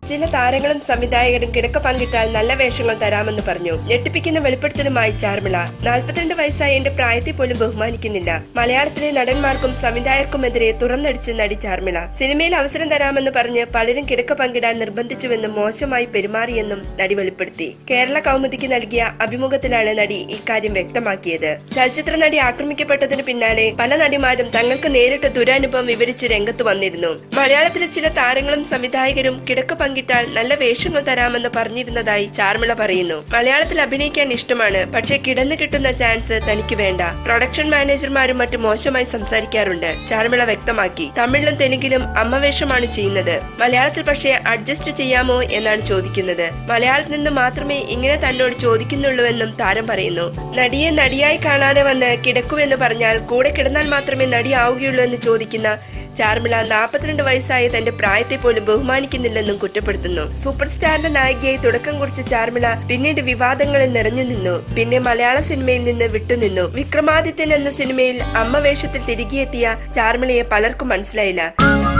ചില താരങ്ങളും സംവിധായകരും കിടക്ക പങ്കിട്ടാൽ നല്ല വേഷങ്ങൾ തരാമെന്ന് പറഞ്ഞു ഞെട്ടിപ്പിക്കുന്ന വെളിപ്പെടുത്തലുമായി ചാർമിള നാൽപ്പത്തിരണ്ട് വയസ്സായ എന്റെ പ്രായത്തെ പോലും ബഹുമാനിക്കുന്നില്ല മലയാളത്തിലെ നടന്മാർക്കും സംവിധായകർക്കുമെതിരെ തുറന്നടിച്ച് നടി ചാർമിള സിനിമയിൽ അവസരം തരാമെന്ന് പറഞ്ഞ് പലരും കിടക്ക പങ്കിടാൻ നിർബന്ധിച്ചുവെന്നും മോശമായി പെരുമാറിയെന്നും നടി വെളിപ്പെടുത്തി കേരള കൗമുദിക്ക് നൽകിയ അഭിമുഖത്തിലാണ് നടി ഇക്കാര്യം വ്യക്തമാക്കിയത് ചലച്ചിത്ര നടി ആക്രമിക്കപ്പെട്ടതിന് പിന്നാലെ പല നടിമാരും തങ്ങൾക്ക് നേരിട്ട ദുരനുഭവം വിവരിച്ച് രംഗത്ത് വന്നിരുന്നു മലയാളത്തിലെ ചില താരങ്ങളും സംവിധായകരും കിടക്ക പങ്കിട്ടാൽ നല്ല വേഷങ്ങൾ തരാമെന്ന് പറഞ്ഞിരുന്നതായി ചാർമിള പറയുന്നു മലയാളത്തിൽ അഭിനയിക്കാൻ ഇഷ്ടമാണ് പക്ഷേ കിടന്നു കിട്ടുന്ന ചാൻസ് തനിക്ക് വേണ്ട പ്രൊഡക്ഷൻ മാനേജർമാരും മറ്റും മോശമായി സംസാരിക്കാറുണ്ട് ചാർമിള വ്യക്തമാക്കി തമിഴിലും തെലുങ്കിലും അമ്മവേഷമാണ് ചെയ്യുന്നത് മലയാളത്തിൽ പക്ഷേ അഡ്ജസ്റ്റ് ചെയ്യാമോ എന്നാണ് ചോദിക്കുന്നത് മലയാളത്തിൽ നിന്ന് മാത്രമേ ഇങ്ങനെ തന്നോട് ചോദിക്കുന്നുള്ളൂവെന്നും താരം പറയുന്നു നടിയെ നടിയായി കാണാതെ വന്ന് കിടക്കുവെന്ന് പറഞ്ഞാൽ കൂടെ കിടന്നാൽ മാത്രമേ നടിയാവുകയുള്ളൂ എന്ന് ചോദിക്കുന്ന ചാർമിള നാൽപ്പത്തിരണ്ട് വയസ്സായ തന്റെ പ്രായത്തെ പോലും ബഹുമാനിക്കുന്നില്ലെന്നും കുറ്റപ്പെടുത്തുന്നു സൂപ്പർ സ്റ്റാറിന്റെ നായികയായി തുടക്കം കുറിച്ച ചാർമിള പിന്നീട് വിവാദങ്ങളിൽ നിറഞ്ഞു നിന്നു പിന്നെ മലയാള സിനിമയിൽ നിന്ന് വിട്ടുനിന്നു വിക്രമാദിത്യൻ എന്ന സിനിമയിൽ അമ്മ വേഷത്തിൽ തിരികെയെത്തിയ ചാർമിളയെ പലർക്കും മനസ്സിലായില്ല